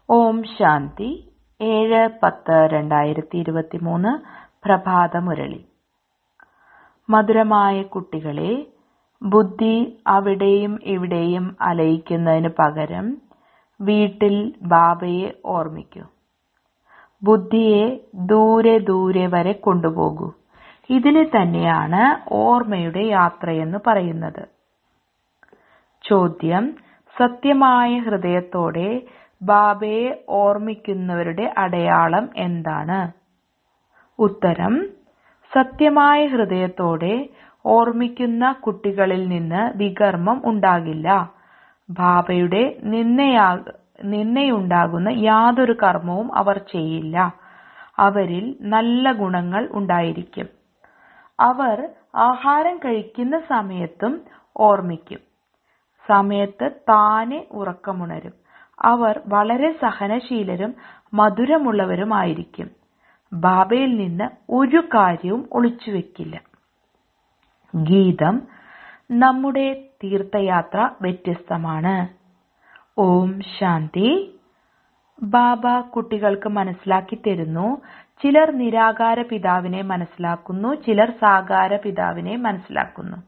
ഓം ശാന്തി ഏഴ് പത്ത് രണ്ടായിരത്തി ഇരുപത്തിമൂന്ന് പ്രഭാതമുരളി മധുരമായ കുട്ടികളെ ബുദ്ധി അവിടെയും ഇവിടെയും അലയിക്കുന്നതിന് പകരം വീട്ടിൽ ബാബയെ ഓർമ്മിക്കൂ ബുദ്ധിയെ ദൂരെ ദൂരെ വരെ കൊണ്ടുപോകൂ ഇതിനെ തന്നെയാണ് ഓർമ്മയുടെ യാത്രയെന്ന് പറയുന്നത് ചോദ്യം സത്യമായ ഹൃദയത്തോടെ ബാബയെ ഓർമ്മിക്കുന്നവരുടെ അടയാളം എന്താണ് ഉത്തരം സത്യമായ ഹൃദയത്തോടെ ഓർമ്മിക്കുന്ന കുട്ടികളിൽ നിന്ന് വികർമ്മം ഉണ്ടാകില്ല ബാബയുടെ നിന്നയുണ്ടാകുന്ന യാതൊരു കർമ്മവും അവർ ചെയ്യില്ല അവരിൽ നല്ല ഗുണങ്ങൾ ഉണ്ടായിരിക്കും അവർ ആഹാരം കഴിക്കുന്ന സമയത്തും ഓർമ്മിക്കും സമയത്ത് താനെ ഉറക്കമുണരും അവർ വളരെ സഹനശീലരും മധുരമുള്ളവരുമായിരിക്കും ബാബയിൽ നിന്ന് ഒരു കാര്യവും ഒളിച്ചുവെക്കില്ല ഗീതം നമ്മുടെ തീർത്ഥയാത്ര വ്യത്യസ്തമാണ് ഓം ശാന്തി ബാബ കുട്ടികൾക്ക് മനസ്സിലാക്കി തരുന്നു ചിലർ നിരാകാര പിതാവിനെ മനസ്സിലാക്കുന്നു ചിലർ സാകാര പിതാവിനെ മനസ്സിലാക്കുന്നു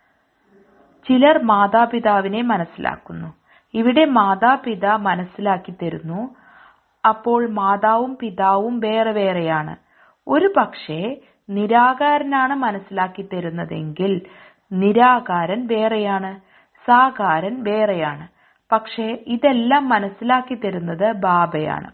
ചിലർ മാതാപിതാവിനെ മനസ്സിലാക്കുന്നു ഇവിടെ മാതാപിതാ മനസ്സിലാക്കി തരുന്നു അപ്പോൾ മാതാവും പിതാവും വേറെ വേറെയാണ് ഒരു പക്ഷേ നിരാകാരനാണ് മനസ്സിലാക്കി തരുന്നതെങ്കിൽ നിരാകാരൻ വേറെയാണ് സാകാരൻ വേറെയാണ് പക്ഷേ ഇതെല്ലാം മനസ്സിലാക്കി തരുന്നത് ബാബയാണ്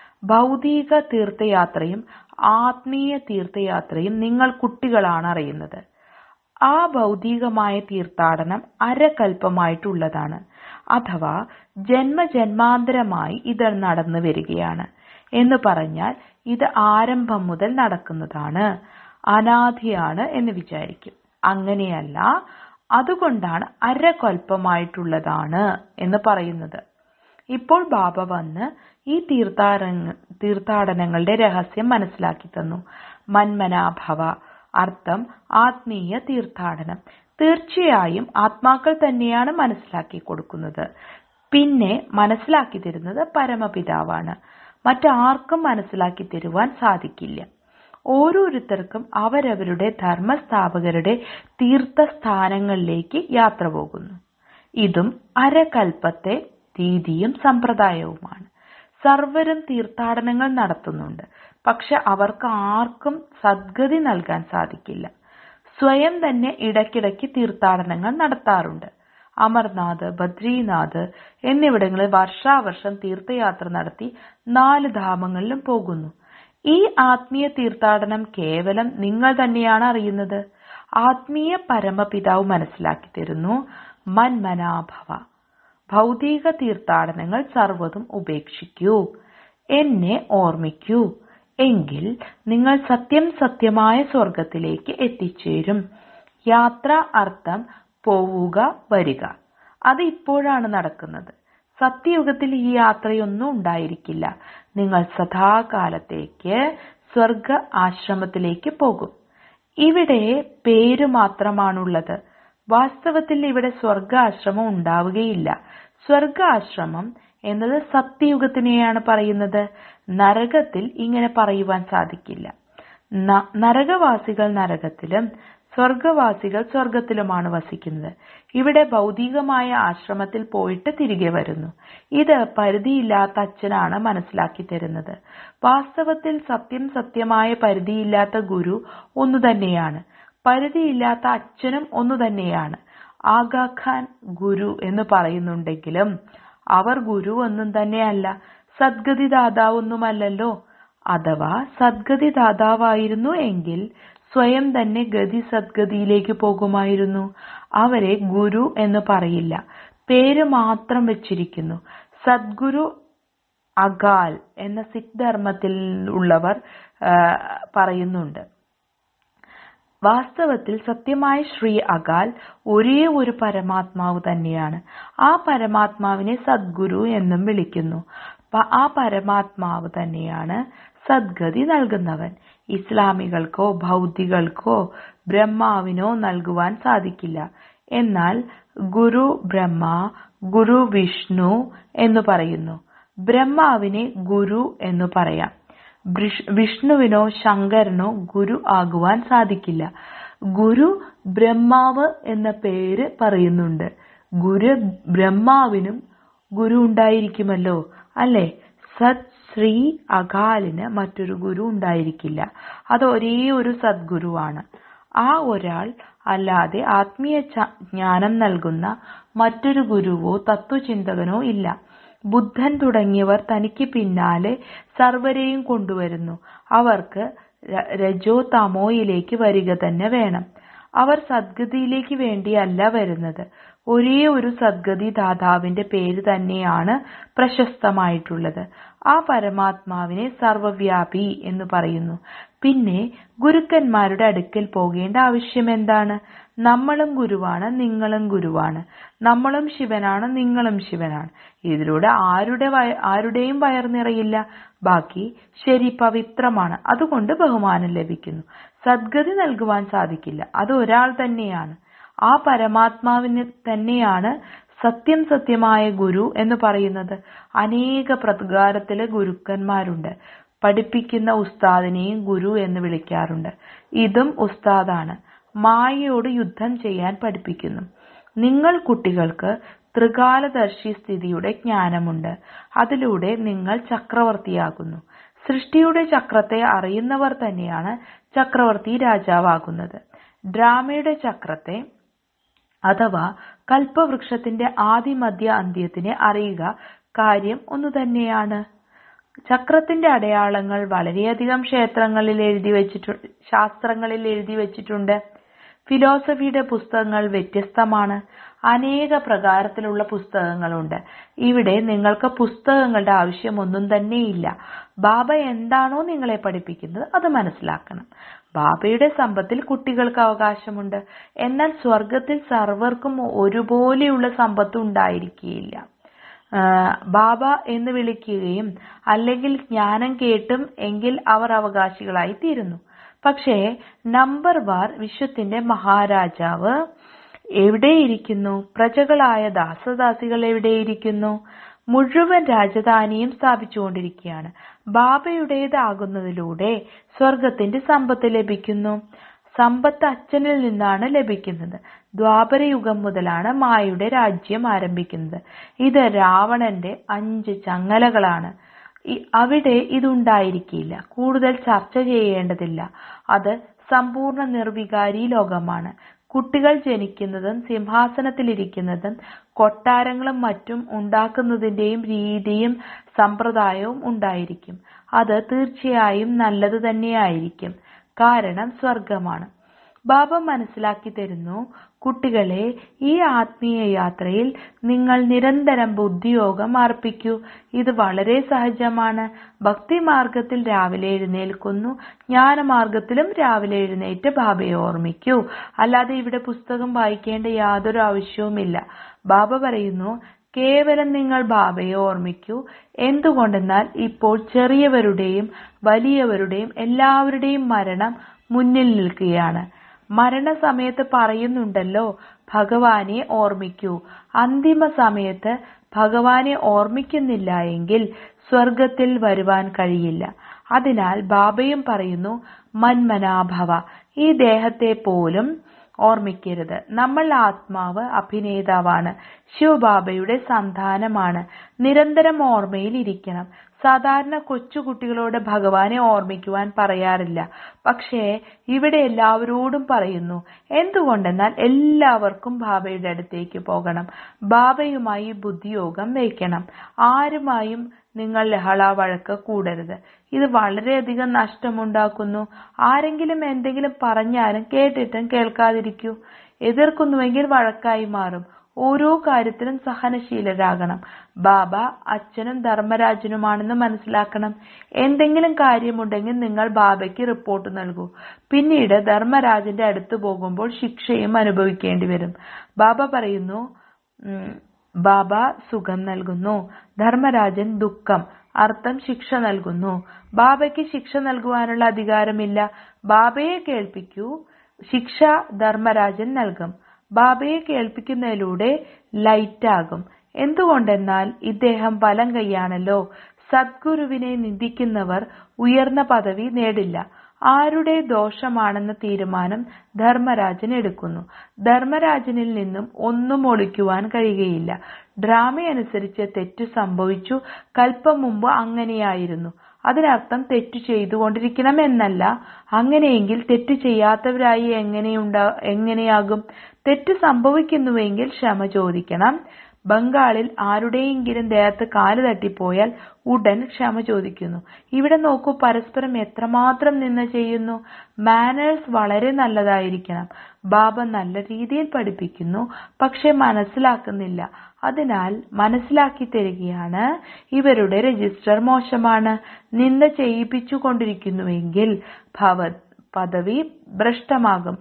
ഭൗതിക തീർത്ഥയാത്രയും ആത്മീയ തീർത്ഥയാത്രയും നിങ്ങൾ കുട്ടികളാണ് അറിയുന്നത് ആ ഭൗതികമായ തീർത്ഥാടനം അരകൽപ്പമായിട്ടുള്ളതാണ് അഥവാ ജന്മജന്മാന്തരമായി ഇത് നടന്നു വരികയാണ് എന്ന് പറഞ്ഞാൽ ഇത് ആരംഭം മുതൽ നടക്കുന്നതാണ് അനാദിയാണ് എന്ന് വിചാരിക്കും അങ്ങനെയല്ല അതുകൊണ്ടാണ് അരകൽപ്പമായിട്ടുള്ളതാണ് എന്ന് പറയുന്നത് ഇപ്പോൾ ബാബ വന്ന് ഈ തീർത്ഥാടന തീർത്ഥാടനങ്ങളുടെ രഹസ്യം മനസ്സിലാക്കി തന്നു മന്മനാഭവ അർത്ഥം ആത്മീയ തീർത്ഥാടനം തീർച്ചയായും ആത്മാക്കൾ തന്നെയാണ് മനസ്സിലാക്കി കൊടുക്കുന്നത് പിന്നെ മനസ്സിലാക്കി തരുന്നത് പരമപിതാവാണ് മറ്റാർക്കും മനസ്സിലാക്കി തരുവാൻ സാധിക്കില്ല ഓരോരുത്തർക്കും അവരവരുടെ ധർമ്മസ്ഥാപകരുടെ തീർത്ഥസ്ഥാനങ്ങളിലേക്ക് യാത്ര പോകുന്നു ഇതും അരകൽപ്പത്തെ രീതിയും സമ്പ്രദായവുമാണ് സർവരും തീർത്ഥാടനങ്ങൾ നടത്തുന്നുണ്ട് പക്ഷെ അവർക്ക് ആർക്കും സദ്ഗതി നൽകാൻ സാധിക്കില്ല സ്വയം തന്നെ ഇടയ്ക്കിടയ്ക്ക് തീർത്ഥാടനങ്ങൾ നടത്താറുണ്ട് അമർനാഥ് ബദ്രീനാഥ് എന്നിവിടങ്ങളിൽ വർഷാവർഷം തീർത്ഥയാത്ര നടത്തി നാല് ധാമങ്ങളിലും പോകുന്നു ഈ ആത്മീയ തീർത്ഥാടനം കേവലം നിങ്ങൾ തന്നെയാണ് അറിയുന്നത് ആത്മീയ പരമപിതാവ് മനസ്സിലാക്കി തരുന്നു മന്മനാഭവ ഭൗതിക തീർത്ഥാടനങ്ങൾ സർവ്വതും ഉപേക്ഷിക്കൂ എന്നെ ഓർമ്മിക്കൂ എങ്കിൽ നിങ്ങൾ സത്യം സത്യമായ സ്വർഗത്തിലേക്ക് എത്തിച്ചേരും യാത്ര അർത്ഥം പോവുക വരിക അത് ഇപ്പോഴാണ് നടക്കുന്നത് സത്യയുഗത്തിൽ ഈ യാത്രയൊന്നും ഉണ്ടായിരിക്കില്ല നിങ്ങൾ സദാകാലത്തേക്ക് സ്വർഗ ആശ്രമത്തിലേക്ക് പോകും ഇവിടെ പേര് മാത്രമാണുള്ളത് വാസ്തവത്തിൽ ഇവിടെ സ്വർഗ ആശ്രമം ഉണ്ടാവുകയില്ല സ്വർഗ ആശ്രമം എന്നത് സത്യയുഗത്തിനെയാണ് പറയുന്നത് നരകത്തിൽ ഇങ്ങനെ പറയുവാൻ സാധിക്കില്ല നരകവാസികൾ നരകത്തിലും സ്വർഗവാസികൾ സ്വർഗത്തിലുമാണ് വസിക്കുന്നത് ഇവിടെ ഭൗതികമായ ആശ്രമത്തിൽ പോയിട്ട് തിരികെ വരുന്നു ഇത് പരിധിയില്ലാത്ത അച്ഛനാണ് മനസ്സിലാക്കി തരുന്നത് വാസ്തവത്തിൽ സത്യം സത്യമായ പരിധിയില്ലാത്ത ഗുരു ഒന്നു തന്നെയാണ് പരിധിയില്ലാത്ത അച്ഛനും ഒന്നു തന്നെയാണ് ആഗാഖാൻ ഗുരു എന്ന് പറയുന്നുണ്ടെങ്കിലും അവർ ഗുരു ഒന്നും തന്നെയല്ല സദ്ഗതി ദാതാവൊന്നുമല്ലല്ലോ അഥവാ സദ്ഗതി ദാതാവായിരുന്നു എങ്കിൽ സ്വയം തന്നെ ഗതി സദ്ഗതിയിലേക്ക് പോകുമായിരുന്നു അവരെ ഗുരു എന്ന് പറയില്ല പേര് മാത്രം വെച്ചിരിക്കുന്നു സദ്ഗുരു അകാൽ എന്ന സിഖ് ധർമ്മത്തിൽ ഉള്ളവർ പറയുന്നുണ്ട് വാസ്തവത്തിൽ സത്യമായ ശ്രീ അകാൽ ഒരേ ഒരു പരമാത്മാവ് തന്നെയാണ് ആ പരമാത്മാവിനെ സദ്ഗുരു എന്നും വിളിക്കുന്നു ആ പരമാത്മാവ് തന്നെയാണ് സദ്ഗതി നൽകുന്നവൻ ഇസ്ലാമികൾക്കോ ബൗദ്ധികൾക്കോ ബ്രഹ്മാവിനോ നൽകുവാൻ സാധിക്കില്ല എന്നാൽ ഗുരു ബ്രഹ്മ ഗുരു വിഷ്ണു എന്ന് പറയുന്നു ബ്രഹ്മാവിനെ ഗുരു എന്നു പറയാം ബ്രിഷ്- വിഷ്ണുവിനോ ശങ്കരനോ ഗുരു ആകുവാൻ സാധിക്കില്ല ഗുരു ബ്രഹ്മാവ് എന്ന പേര് പറയുന്നുണ്ട് ഗുരു ബ്രഹ്മാവിനും ഗുരു ഉണ്ടായിരിക്കുമല്ലോ അല്ലെ സത് ശ്രീ അകാലിന് മറ്റൊരു ഗുരു ഉണ്ടായിരിക്കില്ല അത് ഒരേ ഒരു സദ്ഗുരുവാണ് ആ ഒരാൾ അല്ലാതെ ആത്മീയ ച- ജ്ഞാനം നൽകുന്ന മറ്റൊരു ഗുരുവോ തത്വചിന്തകനോ ഇല്ല ബുദ്ധൻ തുടങ്ങിയവർ തനിക്ക് പിന്നാലെ സർവരെയും കൊണ്ടുവരുന്നു അവർക്ക് ര- രജോ തമോയിലേക്ക് വരിക തന്നെ വേണം അവർ സദ്ഗതിയിലേക്ക് വേണ്ടിയല്ല വരുന്നത് ഒരേ ഒരു സദ്ഗതി ദാതാവിന്റെ പേര് തന്നെയാണ് പ്രശസ്തമായിട്ടുള്ളത് ആ പരമാത്മാവിനെ സർവവ്യാപി എന്ന് പറയുന്നു പിന്നെ ഗുരുക്കന്മാരുടെ അടുക്കൽ പോകേണ്ട ആവശ്യം എന്താണ് നമ്മളും ഗുരുവാണ് നിങ്ങളും ഗുരുവാണ് നമ്മളും ശിവനാണ് നിങ്ങളും ശിവനാണ് ഇതിലൂടെ ആരുടെ വയ- ആരുടെയും വയർ നിറയില്ല ബാക്കി ശരി പവിത്രമാണ് അതുകൊണ്ട് ബഹുമാനം ലഭിക്കുന്നു സദ്ഗതി നൽകുവാൻ സാധിക്കില്ല അത് ഒരാൾ തന്നെയാണ് ആ പരമാത്മാവിന് തന്നെയാണ് സത്യം സത്യമായ ഗുരു എന്ന് പറയുന്നത് അനേക പ്രകാരത്തിലെ ഗുരുക്കന്മാരുണ്ട് പഠിപ്പിക്കുന്ന ഉസ്താദിനെയും ഗുരു എന്ന് വിളിക്കാറുണ്ട് ഇതും ഉസ്താദാണ് മായയോട് യുദ്ധം ചെയ്യാൻ പഠിപ്പിക്കുന്നു നിങ്ങൾ കുട്ടികൾക്ക് ത്രികാലദർശി സ്ഥിതിയുടെ ജ്ഞാനമുണ്ട് അതിലൂടെ നിങ്ങൾ ചക്രവർത്തിയാകുന്നു സൃഷ്ടിയുടെ ചക്രത്തെ അറിയുന്നവർ തന്നെയാണ് ചക്രവർത്തി രാജാവാകുന്നത് ഡ്രാമയുടെ ചക്രത്തെ അഥവാ കൽപ്പവൃക്ഷത്തിന്റെ ആദിമധ്യ അന്ത്യത്തിനെ അറിയുക കാര്യം ഒന്നു തന്നെയാണ് ചക്രത്തിന്റെ അടയാളങ്ങൾ വളരെയധികം ക്ഷേത്രങ്ങളിൽ എഴുതി വെച്ചിട്ടുണ്ട് ശാസ്ത്രങ്ങളിൽ എഴുതി വെച്ചിട്ടുണ്ട് ഫിലോസഫിയുടെ പുസ്തകങ്ങൾ വ്യത്യസ്തമാണ് അനേക പ്രകാരത്തിലുള്ള പുസ്തകങ്ങളുണ്ട് ഇവിടെ നിങ്ങൾക്ക് പുസ്തകങ്ങളുടെ ആവശ്യമൊന്നും തന്നെയില്ല ബാബ എന്താണോ നിങ്ങളെ പഠിപ്പിക്കുന്നത് അത് മനസ്സിലാക്കണം ബാബയുടെ സമ്പത്തിൽ കുട്ടികൾക്ക് അവകാശമുണ്ട് എന്നാൽ സ്വർഗത്തിൽ സർവർക്കും ഒരുപോലെയുള്ള സമ്പത്ത് ഉണ്ടായിരിക്കുകയില്ല ആ, ബാബ എന്ന് വിളിക്കുകയും അല്ലെങ്കിൽ ജ്ഞാനം കേട്ടും എങ്കിൽ അവർ അവകാശികളായി തീരുന്നു പക്ഷേ നമ്പർ വാർ വിശ്വത്തിന്റെ മഹാരാജാവ് എവിടെയിരിക്കുന്നു പ്രജകളായ ദാസദാസികൾ എവിടെയിരിക്കുന്നു മുഴുവൻ രാജധാനിയും സ്ഥാപിച്ചുകൊണ്ടിരിക്കുകയാണ് ബാബയുടേതാകുന്നതിലൂടെ സ്വർഗത്തിന്റെ സമ്പത്ത് ലഭിക്കുന്നു സമ്പത്ത് അച്ഛനിൽ നിന്നാണ് ലഭിക്കുന്നത് ദ്വാപരയുഗം മുതലാണ് മായയുടെ രാജ്യം ആരംഭിക്കുന്നത് ഇത് രാവണന്റെ അഞ്ച് ചങ്ങലകളാണ് ഇ- അവിടെ ഇതുണ്ടായിരിക്കില്ല കൂടുതൽ ചർച്ച ചെയ്യേണ്ടതില്ല അത് സമ്പൂർണ്ണ നിർവികാരി ലോകമാണ് കുട്ടികൾ ജനിക്കുന്നതും സിംഹാസനത്തിലിരിക്കുന്നതും കൊട്ടാരങ്ങളും മറ്റും ഉണ്ടാക്കുന്നതിന്റെയും രീതിയും സമ്പ്രദായവും ഉണ്ടായിരിക്കും അത് തീർച്ചയായും നല്ലത് തന്നെയായിരിക്കും കാരണം സ്വർഗമാണ് ബാബ മനസ്സിലാക്കി തരുന്നു കുട്ടികളെ ഈ ആത്മീയ യാത്രയിൽ നിങ്ങൾ നിരന്തരം ബുദ്ധിയോഗം അർപ്പിക്കൂ ഇത് വളരെ സഹജമാണ് ഭക്തിമാർഗത്തിൽ രാവിലെ എഴുന്നേൽക്കുന്നു ജ്ഞാനമാർഗത്തിലും രാവിലെ എഴുന്നേറ്റ് ബാബയെ ഓർമ്മിക്കൂ അല്ലാതെ ഇവിടെ പുസ്തകം വായിക്കേണ്ട യാതൊരു ആവശ്യവുമില്ല ബാബ പറയുന്നു കേവലം നിങ്ങൾ ബാബയെ ഓർമ്മിക്കൂ എന്തുകൊണ്ടെന്നാൽ ഇപ്പോൾ ചെറിയവരുടെയും വലിയവരുടെയും എല്ലാവരുടെയും മരണം മുന്നിൽ നിൽക്കുകയാണ് മരണസമയത്ത് പറയുന്നുണ്ടല്ലോ ഭഗവാനെ ഓർമ്മിക്കൂ അന്തിമ സമയത്ത് ഭഗവാനെ ഓർമ്മിക്കുന്നില്ല എങ്കിൽ സ്വർഗത്തിൽ വരുവാൻ കഴിയില്ല അതിനാൽ ബാബയും പറയുന്നു മന്മനാഭവ ഈ ദേഹത്തെ പോലും ഓർമ്മിക്കരുത് നമ്മൾ ആത്മാവ് അഭിനേതാവാണ് ശിവബാബയുടെ സന്താനമാണ് നിരന്തരം ഓർമ്മയിൽ ഇരിക്കണം സാധാരണ കൊച്ചുകുട്ടികളോട് ഭഗവാനെ ഓർമ്മിക്കുവാൻ പറയാറില്ല പക്ഷേ ഇവിടെ എല്ലാവരോടും പറയുന്നു എന്തുകൊണ്ടെന്നാൽ എല്ലാവർക്കും ബാബയുടെ അടുത്തേക്ക് പോകണം ബാബയുമായി ബുദ്ധിയോഗം വയ്ക്കണം ആരുമായും നിങ്ങൾ ലഹള വഴക്ക് കൂടരുത് ഇത് വളരെയധികം നഷ്ടമുണ്ടാക്കുന്നു ആരെങ്കിലും എന്തെങ്കിലും പറഞ്ഞാലും കേട്ടിട്ടും കേൾക്കാതിരിക്കൂ എതിർക്കുന്നുവെങ്കിൽ വഴക്കായി മാറും ഓരോ കാര്യത്തിലും സഹനശീലരാകണം ബാബ അച്ഛനും ധർമ്മരാജനുമാണെന്ന് മനസ്സിലാക്കണം എന്തെങ്കിലും കാര്യമുണ്ടെങ്കിൽ നിങ്ങൾ ബാബയ്ക്ക് റിപ്പോർട്ട് നൽകൂ പിന്നീട് ധർമ്മരാജന്റെ അടുത്ത് പോകുമ്പോൾ ശിക്ഷയും അനുഭവിക്കേണ്ടി വരും ബാബ പറയുന്നു ഉം, ബാബ സുഖം നൽകുന്നു ധർമ്മരാജൻ ദുഃഖം അർത്ഥം ശിക്ഷ നൽകുന്നു ബാബയ്ക്ക് ശിക്ഷ നൽകുവാനുള്ള അധികാരമില്ല ബാബയെ കേൾപ്പിക്കൂ ശിക്ഷ ധർമ്മരാജൻ നൽകും ബാബയെ കേൾപ്പിക്കുന്നതിലൂടെ ലൈറ്റ് ആകും എന്തുകൊണ്ടെന്നാൽ ഇദ്ദേഹം വലം കൈയാണല്ലോ സദ്ഗുരുവിനെ നിന്ദിക്കുന്നവർ ഉയർന്ന പദവി നേടില്ല ആരുടെ ദോഷമാണെന്ന തീരുമാനം ധർമ്മരാജൻ എടുക്കുന്നു ധർമ്മരാജനിൽ നിന്നും ഒന്നും ഒളിക്കുവാൻ കഴിയുകയില്ല ഡ്രാമയനുസരിച്ച് തെറ്റു സംഭവിച്ചു കൽപ്പം മുമ്പ് അങ്ങനെയായിരുന്നു അതിനർത്ഥം തെറ്റു ചെയ്തുകൊണ്ടിരിക്കണം എന്നല്ല അങ്ങനെയെങ്കിൽ തെറ്റ് ചെയ്യാത്തവരായി എങ്ങനെയുണ്ടാ എങ്ങനെയാകും തെറ്റ് സംഭവിക്കുന്നുവെങ്കിൽ ക്ഷമ ചോദിക്കണം ബംഗാളിൽ ആരുടെയെങ്കിലും ദേഹത്ത് കാല് തട്ടിപ്പോയാൽ ഉടൻ ക്ഷമ ചോദിക്കുന്നു ഇവിടെ നോക്കൂ പരസ്പരം എത്രമാത്രം നിന്ന ചെയ്യുന്നു മാനേഴ്സ് വളരെ നല്ലതായിരിക്കണം ബാബ നല്ല രീതിയിൽ പഠിപ്പിക്കുന്നു പക്ഷെ മനസ്സിലാക്കുന്നില്ല അതിനാൽ മനസ്സിലാക്കി തരികയാണ് ഇവരുടെ രജിസ്റ്റർ മോശമാണ് നിന്ദ ചെയ്യിപ്പിച്ചുകൊണ്ടിരിക്കുന്നുവെങ്കിൽ ഭവ പദവി ഭ്രഷ്ടമാകും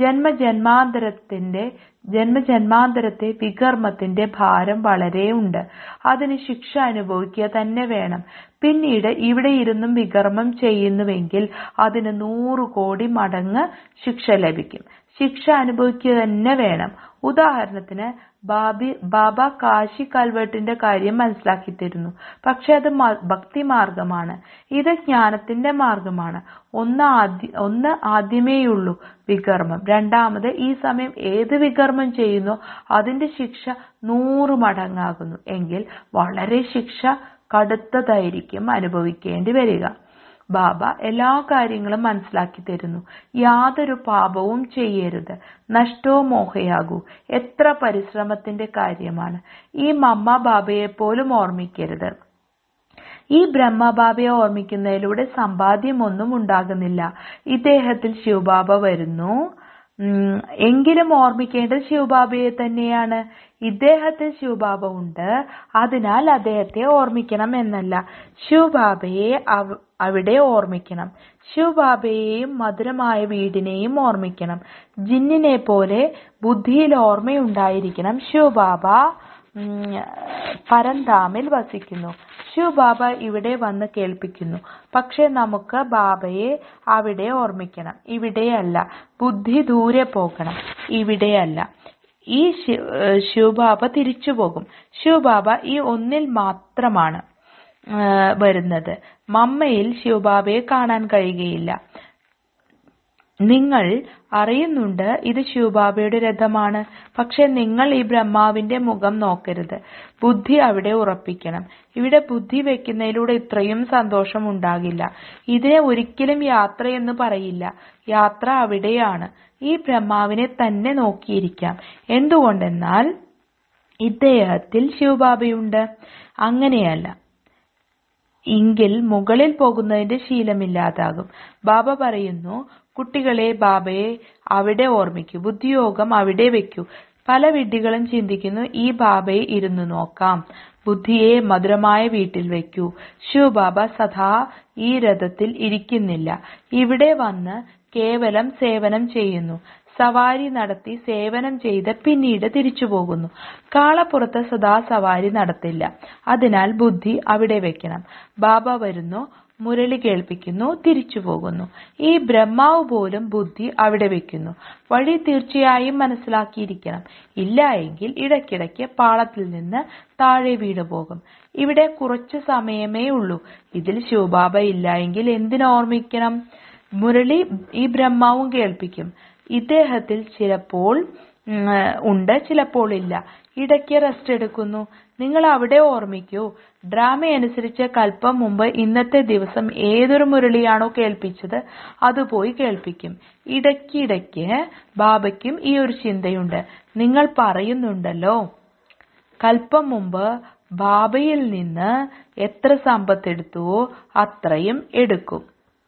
ജന്മജന്മാന്തരത്തിന്റെ ജന്മജന്മാന്തരത്തെ വികർമ്മത്തിന്റെ ഭാരം വളരെ ഉണ്ട് അതിന് ശിക്ഷ അനുഭവിക്കുക തന്നെ വേണം പിന്നീട് ഇവിടെ ഇരുന്നും വികർമ്മം ചെയ്യുന്നുവെങ്കിൽ അതിന് നൂറ് കോടി മടങ്ങ് ശിക്ഷ ലഭിക്കും ശിക്ഷ അനുഭവിക്കുക തന്നെ വേണം ഉദാഹരണത്തിന് ബാബി ബാബ കാശി കൽവേട്ടിന്റെ കാര്യം മനസ്സിലാക്കി തരുന്നു പക്ഷെ അത് ഭക്തി മാർഗമാണ് ഇത് ജ്ഞാനത്തിന്റെ മാർഗമാണ് ഒന്ന് ആദ്യ ഒന്ന് ആദ്യമേയുള്ളൂ വികർമ്മം രണ്ടാമത് ഈ സമയം ഏത് വികർമ്മം ചെയ്യുന്നോ അതിന്റെ ശിക്ഷ നൂറ് മടങ്ങാകുന്നു എങ്കിൽ വളരെ ശിക്ഷ കടുത്തതായിരിക്കും അനുഭവിക്കേണ്ടി വരിക ബാബ എല്ലാ കാര്യങ്ങളും മനസ്സിലാക്കി തരുന്നു യാതൊരു പാപവും ചെയ്യരുത് നഷ്ടോ മോഹയാകൂ എത്ര പരിശ്രമത്തിന്റെ കാര്യമാണ് ഈ മമ്മ ബാബയെ പോലും ഓർമ്മിക്കരുത് ഈ ബ്രഹ്മബാബയെ ഓർമ്മിക്കുന്നതിലൂടെ സമ്പാദ്യമൊന്നും ഉണ്ടാകുന്നില്ല ഇദ്ദേഹത്തിൽ ശിവബാബ വരുന്നു എങ്കിലും ഓർമ്മിക്കേണ്ടത് ശിവബാബയെ തന്നെയാണ് ഇദ്ദേഹത്തിൽ ശിവബാബ ഉണ്ട് അതിനാൽ അദ്ദേഹത്തെ ഓർമ്മിക്കണം എന്നല്ല ശിവബാബയെ അവിടെ ഓർമ്മിക്കണം ശിവബാബയെയും മധുരമായ വീടിനെയും ഓർമ്മിക്കണം ജിന്നിനെ പോലെ ബുദ്ധിയിൽ ഓർമ്മയുണ്ടായിരിക്കണം ശിവബാബ പരന്താമിൽ വസിക്കുന്നു ശിവബാബ ഇവിടെ വന്ന് കേൾപ്പിക്കുന്നു പക്ഷെ നമുക്ക് ബാബയെ അവിടെ ഓർമ്മിക്കണം ഇവിടെയല്ല ബുദ്ധി ദൂരെ പോകണം ഇവിടെയല്ല ഈ ശിവബാബ തിരിച്ചു പോകും ശിവബാബ ഈ ഒന്നിൽ മാത്രമാണ് വരുന്നത് മമ്മയിൽ ശിവബാബയെ കാണാൻ കഴിയുകയില്ല നിങ്ങൾ അറിയുന്നുണ്ട് ഇത് ശിവബാബയുടെ രഥമാണ് പക്ഷെ നിങ്ങൾ ഈ ബ്രഹ്മാവിന്റെ മുഖം നോക്കരുത് ബുദ്ധി അവിടെ ഉറപ്പിക്കണം ഇവിടെ ബുദ്ധി വെക്കുന്നതിലൂടെ ഇത്രയും സന്തോഷം ഉണ്ടാകില്ല ഇതിനെ ഒരിക്കലും യാത്രയെന്ന് പറയില്ല യാത്ര അവിടെയാണ് ഈ ബ്രഹ്മാവിനെ തന്നെ നോക്കിയിരിക്കാം എന്തുകൊണ്ടെന്നാൽ ഇദ്ദേഹത്തിൽ ശിവബാബയുണ്ട് അങ്ങനെയല്ല എങ്കിൽ മുകളിൽ പോകുന്നതിന്റെ ശീലമില്ലാതാകും ബാബ പറയുന്നു കുട്ടികളെ ബാബയെ അവിടെ ഓർമ്മിക്കൂ ബുദ്ധിയോഗം അവിടെ വെക്കൂ പല വിഡ്ഢികളും ചിന്തിക്കുന്നു ഈ ബാബയെ ഇരുന്നു നോക്കാം ബുദ്ധിയെ മധുരമായ വീട്ടിൽ വെക്കൂ ശിവബാബ സദാ ഈ രഥത്തിൽ ഇരിക്കുന്നില്ല ഇവിടെ വന്ന് കേവലം സേവനം ചെയ്യുന്നു സവാരി നടത്തി സേവനം ചെയ്ത് പിന്നീട് തിരിച്ചു പോകുന്നു കാളപ്പുറത്ത് സദാ സവാരി നടത്തില്ല അതിനാൽ ബുദ്ധി അവിടെ വെക്കണം ബാബ വരുന്നു മുരളി കേൾപ്പിക്കുന്നു തിരിച്ചു പോകുന്നു ഈ ബ്രഹ്മാവ് പോലും ബുദ്ധി അവിടെ വെക്കുന്നു വഴി തീർച്ചയായും മനസ്സിലാക്കിയിരിക്കണം ഇല്ല എങ്കിൽ ഇടയ്ക്കിടയ്ക്ക് പാളത്തിൽ നിന്ന് താഴെ വീണു പോകും ഇവിടെ കുറച്ചു സമയമേ ഉള്ളൂ ഇതിൽ ശിവബാബ ഇല്ല എങ്കിൽ എന്തിനു ഓർമ്മിക്കണം മുരളി ഈ ബ്രഹ്മാവും കേൾപ്പിക്കും ഇദ്ദേഹത്തിൽ ചിലപ്പോൾ ഉണ്ട് ചിലപ്പോൾ ഇല്ല ഇടയ്ക്ക് റെസ്റ്റ് എടുക്കുന്നു നിങ്ങൾ അവിടെ ഓർമ്മിക്കൂ ഡ്രാമയനുസരിച്ച് കൽപ്പം മുമ്പ് ഇന്നത്തെ ദിവസം ഏതൊരു മുരളിയാണോ കേൾപ്പിച്ചത് അത് പോയി കേൾപ്പിക്കും ഇടയ്ക്കിടയ്ക്ക് ബാബയ്ക്കും ഈ ഒരു ചിന്തയുണ്ട് നിങ്ങൾ പറയുന്നുണ്ടല്ലോ കൽപ്പം മുമ്പ് ബാബയിൽ നിന്ന് എത്ര സമ്പത്തെടുത്തുവോ അത്രയും എടുക്കും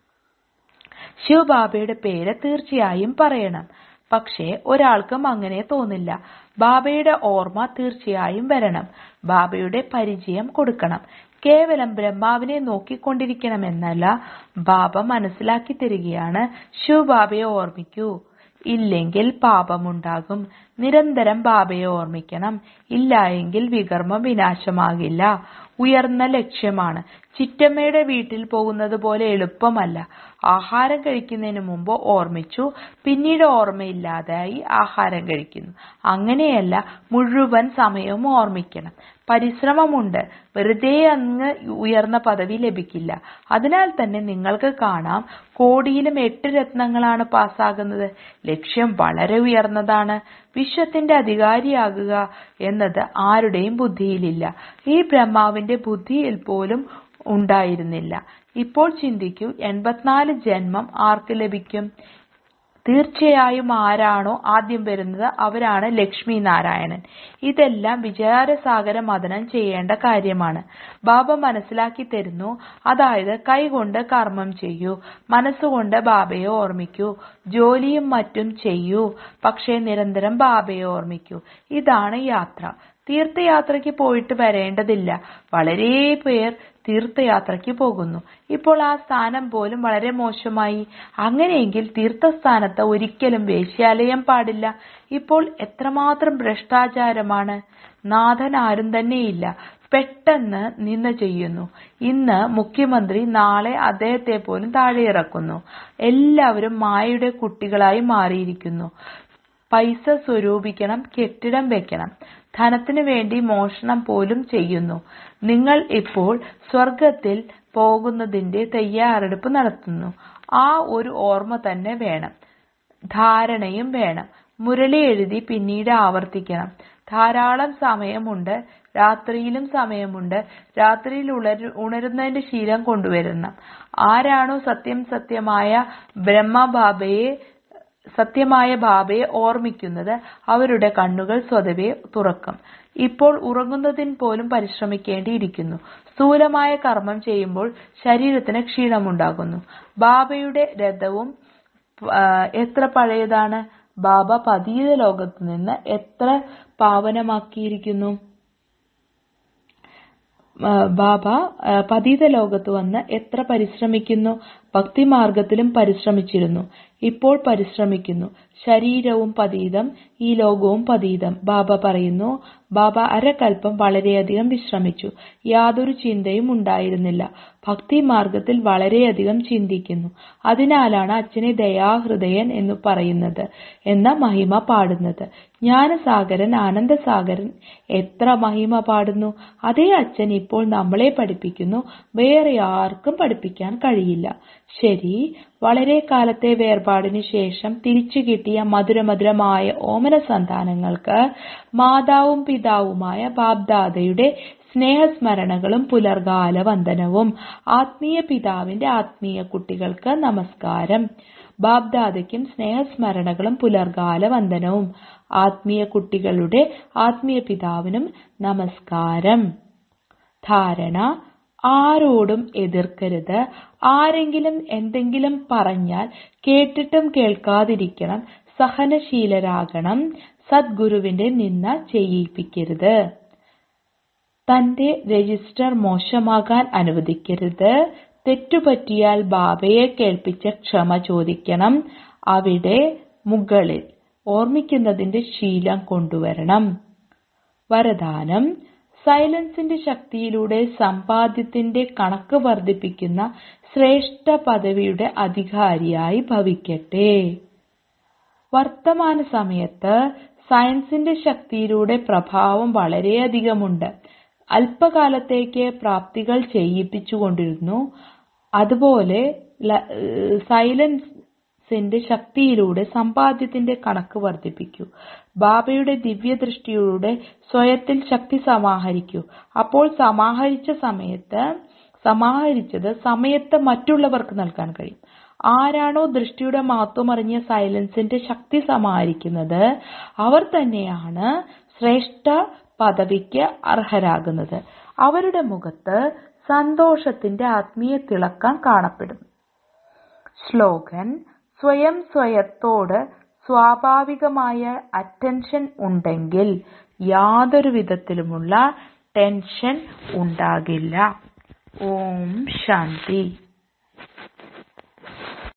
ശിവബാബയുടെ പേര് തീർച്ചയായും പറയണം പക്ഷേ ഒരാൾക്കും അങ്ങനെ തോന്നില്ല ബാബയുടെ ഓർമ്മ തീർച്ചയായും വരണം ബാബയുടെ പരിചയം കൊടുക്കണം കേവലം ബ്രഹ്മാവിനെ നോക്കിക്കൊണ്ടിരിക്കണമെന്നല്ല ബാബ മനസ്സിലാക്കി തരികയാണ് ശിവബാബയെ ഓർമ്മിക്കൂ ഇല്ലെങ്കിൽ പാപമുണ്ടാകും നിരന്തരം ബാബയെ ഓർമ്മിക്കണം ഇല്ലായെങ്കിൽ വികർമ്മം വിനാശമാകില്ല ഉയർന്ന ലക്ഷ്യമാണ് ചിറ്റമ്മയുടെ വീട്ടിൽ പോകുന്നത് പോലെ എളുപ്പമല്ല ആഹാരം കഴിക്കുന്നതിന് മുമ്പ് ഓർമ്മിച്ചു പിന്നീട് ഓർമ്മയില്ലാതായി ആഹാരം കഴിക്കുന്നു അങ്ങനെയല്ല മുഴുവൻ സമയവും ഓർമ്മിക്കണം പരിശ്രമമുണ്ട് വെറുതെ അങ്ങ് ഉയർന്ന പദവി ലഭിക്കില്ല അതിനാൽ തന്നെ നിങ്ങൾക്ക് കാണാം കോടിയിലും എട്ട് രത്നങ്ങളാണ് പാസ്സാകുന്നത് ലക്ഷ്യം വളരെ ഉയർന്നതാണ് വിശ്വത്തിന്റെ അധികാരിയാകുക എന്നത് ആരുടെയും ബുദ്ധിയിലില്ല ഈ ബ്രഹ്മാവിന്റെ ബുദ്ധിയിൽ പോലും ഉണ്ടായിരുന്നില്ല ഇപ്പോൾ ചിന്തിക്കൂ എൺപത്തിനാല് ജന്മം ആർക്ക് ലഭിക്കും തീർച്ചയായും ആരാണോ ആദ്യം വരുന്നത് അവരാണ് ലക്ഷ്മി നാരായണൻ ഇതെല്ലാം വിചാരസാഗര മഥനം ചെയ്യേണ്ട കാര്യമാണ് ബാബ മനസ്സിലാക്കി തരുന്നു അതായത് കൈകൊണ്ട് കർമ്മം ചെയ്യൂ മനസ്സുകൊണ്ട് ബാബയെ ഓർമ്മിക്കൂ ജോലിയും മറ്റും ചെയ്യൂ പക്ഷേ നിരന്തരം ബാബയെ ഓർമ്മിക്കൂ ഇതാണ് യാത്ര തീർത്ഥയാത്രയ്ക്ക് പോയിട്ട് വരേണ്ടതില്ല വളരെ പേർ തീർത്ഥയാത്രയ്ക്ക് പോകുന്നു ഇപ്പോൾ ആ സ്ഥാനം പോലും വളരെ മോശമായി അങ്ങനെയെങ്കിൽ തീർത്ഥസ്ഥാനത്ത് ഒരിക്കലും വേശ്യാലയം പാടില്ല ഇപ്പോൾ എത്രമാത്രം ഭ്രഷ്ടാചാരമാണ് നാഥൻ ആരും തന്നെയില്ല പെട്ടെന്ന് നിന്ന ചെയ്യുന്നു ഇന്ന് മുഖ്യമന്ത്രി നാളെ അദ്ദേഹത്തെ പോലും താഴെ ഇറക്കുന്നു എല്ലാവരും മായയുടെ കുട്ടികളായി മാറിയിരിക്കുന്നു പൈസ സ്വരൂപിക്കണം കെട്ടിടം വെക്കണം ധനത്തിനു വേണ്ടി മോഷണം പോലും ചെയ്യുന്നു നിങ്ങൾ ഇപ്പോൾ സ്വർഗത്തിൽ പോകുന്നതിന്റെ തയ്യാറെടുപ്പ് നടത്തുന്നു ആ ഒരു ഓർമ്മ തന്നെ വേണം ധാരണയും വേണം മുരളി എഴുതി പിന്നീട് ആവർത്തിക്കണം ധാരാളം സമയമുണ്ട് രാത്രിയിലും സമയമുണ്ട് രാത്രിയിൽ ഉണരു ഉണരുന്നതിന്റെ ശീലം കൊണ്ടുവരണം ആരാണോ സത്യം സത്യമായ ബ്രഹ്മബാബയെ സത്യമായ ബാബയെ ഓർമ്മിക്കുന്നത് അവരുടെ കണ്ണുകൾ സ്വതവേ തുറക്കും ഇപ്പോൾ ഉറങ്ങുന്നതിന് പോലും പരിശ്രമിക്കേണ്ടിയിരിക്കുന്നു സ്ഥൂലമായ കർമ്മം ചെയ്യുമ്പോൾ ശരീരത്തിന് ക്ഷീണമുണ്ടാകുന്നു ബാബയുടെ രഥവും എത്ര പഴയതാണ് ബാബ പതീത ലോകത്ത് നിന്ന് എത്ര പാവനമാക്കിയിരിക്കുന്നു ബാബ പതീത ലോകത്ത് വന്ന് എത്ര പരിശ്രമിക്കുന്നു ഭക്തിമാർഗത്തിലും പരിശ്രമിച്ചിരുന്നു ഇപ്പോൾ പരിശ്രമിക്കുന്നു ശരീരവും പതീതം ഈ ലോകവും പതീതം ബാബ പറയുന്നു ബാബ അരകൽപ്പം വളരെയധികം വിശ്രമിച്ചു യാതൊരു ചിന്തയും ഉണ്ടായിരുന്നില്ല ഭക്തിമാർഗത്തിൽ വളരെയധികം ചിന്തിക്കുന്നു അതിനാലാണ് അച്ഛനെ ദയാഹൃദയൻ എന്ന് പറയുന്നത് എന്ന മഹിമ പാടുന്നത് ജ്ഞാനസാഗരൻ ആനന്ദസാഗരൻ എത്ര മഹിമ പാടുന്നു അതേ അച്ഛൻ ഇപ്പോൾ നമ്മളെ പഠിപ്പിക്കുന്നു വേറെ ആർക്കും പഠിപ്പിക്കാൻ കഴിയില്ല ശരി വളരെ കാലത്തെ വേർപാടിന് ശേഷം തിരിച്ചു കിട്ടിയ മധുരമധുരമായ ഓമന സന്താനങ്ങൾക്ക് മാതാവും പിതാവുമായ ബാബ്ദാദയുടെ സ്നേഹസ്മരണകളും പുലർകാല വന്ദനവും ആത്മീയ പിതാവിന്റെ ആത്മീയ കുട്ടികൾക്ക് നമസ്കാരം ബാബ്ദാദയ്ക്കും സ്നേഹസ്മരണകളും പുലർകാല വന്ദനവും ആത്മീയ കുട്ടികളുടെ ആത്മീയ പിതാവിനും നമസ്കാരം ധാരണ ആരോടും എതിർക്കരുത് ആരെങ്കിലും എന്തെങ്കിലും പറഞ്ഞാൽ കേട്ടിട്ടും കേൾക്കാതിരിക്കണം സഹനശീലരാകണം സദ്ഗുരുവിന്റെ നിന്ന ചെയ്യിപ്പിക്കരുത് തന്റെ രജിസ്റ്റർ മോശമാകാൻ അനുവദിക്കരുത് തെറ്റുപറ്റിയാൽ ബാബയെ കേൾപ്പിച്ച ക്ഷമ ചോദിക്കണം അവിടെ മുകളിൽ ഓർമ്മിക്കുന്നതിന്റെ ശീലം കൊണ്ടുവരണം വരദാനം സൈലൻസിന്റെ ശക്തിയിലൂടെ സമ്പാദ്യത്തിന്റെ കണക്ക് വർദ്ധിപ്പിക്കുന്ന ശ്രേഷ്ഠ പദവിയുടെ അധികാരിയായി ഭവിക്കട്ടെ വർത്തമാന സമയത്ത് സയൻസിന്റെ ശക്തിയിലൂടെ പ്രഭാവം വളരെയധികമുണ്ട് അല്പകാലത്തേക്ക് പ്രാപ്തികൾ ചെയ്യിപ്പിച്ചുകൊണ്ടിരുന്നു അതുപോലെ സൈലൻസിന്റെ ശക്തിയിലൂടെ സമ്പാദ്യത്തിന്റെ കണക്ക് വർദ്ധിപ്പിക്കൂ ബാബയുടെ ദിവ്യദൃഷ്ടിയിലൂടെ സ്വയത്തിൽ ശക്തി സമാഹരിക്കൂ അപ്പോൾ സമാഹരിച്ച സമയത്ത് സമാഹരിച്ചത് സമയത്ത് മറ്റുള്ളവർക്ക് നൽകാൻ കഴിയും ആരാണോ ദൃഷ്ടിയുടെ മഹത്വമറിഞ്ഞ സൈലൻസിന്റെ ശക്തി സമാഹരിക്കുന്നത് അവർ തന്നെയാണ് ശ്രേഷ്ഠ പദവിക്ക് അർഹരാകുന്നത് അവരുടെ മുഖത്ത് സന്തോഷത്തിന്റെ ആത്മീയ തിളക്കം കാണപ്പെടും ശ്ലോകൻ സ്വയം സ്വയത്തോട് സ്വാഭാവികമായ അറ്റൻഷൻ ഉണ്ടെങ്കിൽ യാതൊരു വിധത്തിലുമുള്ള ടെൻഷൻ ഉണ്ടാകില്ല ഓം ശാന്തി